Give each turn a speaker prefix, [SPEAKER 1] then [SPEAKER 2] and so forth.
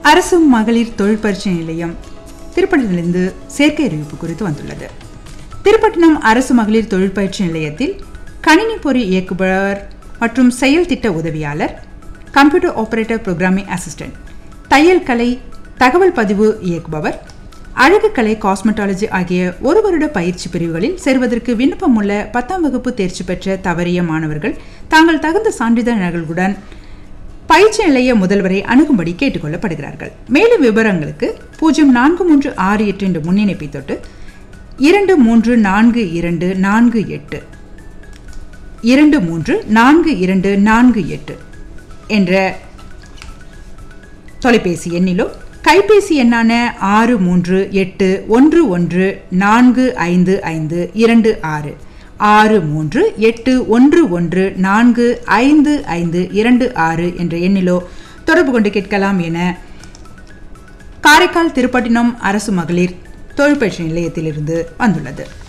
[SPEAKER 1] அரசு மகளிர் தொழிற்பயிற்சி நிலையம் திருப்பட்டிலிருந்து சேர்க்கை அறிவிப்பு குறித்து வந்துள்ளது திருப்பட்டினம் அரசு மகளிர் தொழிற்பயிற்சி நிலையத்தில் கணினி பொறி இயக்குபவர் மற்றும் செயல் திட்ட உதவியாளர் கம்ப்யூட்டர் ஆபரேட்டர் புரோகிராமிங் அசிஸ்டன்ட் தையல் கலை தகவல் பதிவு இயக்குபவர் அழகு கலை காஸ்மெட்டாலஜி ஆகிய ஒரு வருட பயிற்சி பிரிவுகளில் சேர்வதற்கு விண்ணப்பமுள்ள பத்தாம் வகுப்பு தேர்ச்சி பெற்ற தவறிய மாணவர்கள் தாங்கள் தகுந்த சான்றிதழ் நகல்களுடன் பயிற்சி நிலைய முதல்வரை அணுகும்படி கேட்டுக்கொள்ளப்படுகிறார்கள் மேலும் விவரங்களுக்கு பூஜ்ஜியம் நான்கு மூன்று ஆறு எட்டு என்ற முன்னிணைப்பை தொட்டு இரண்டு மூன்று நான்கு இரண்டு நான்கு எட்டு இரண்டு மூன்று நான்கு இரண்டு நான்கு எட்டு என்ற தொலைபேசி எண்ணிலோ கைபேசி எண்ணான ஆறு மூன்று எட்டு ஒன்று ஒன்று நான்கு ஐந்து ஐந்து இரண்டு ஆறு ஆறு மூன்று எட்டு ஒன்று ஒன்று நான்கு ஐந்து ஐந்து இரண்டு ஆறு என்ற எண்ணிலோ தொடர்பு கொண்டு கேட்கலாம் என காரைக்கால் திருப்பட்டினம் அரசு மகளிர் தொழிற்பயிற்சி நிலையத்திலிருந்து வந்துள்ளது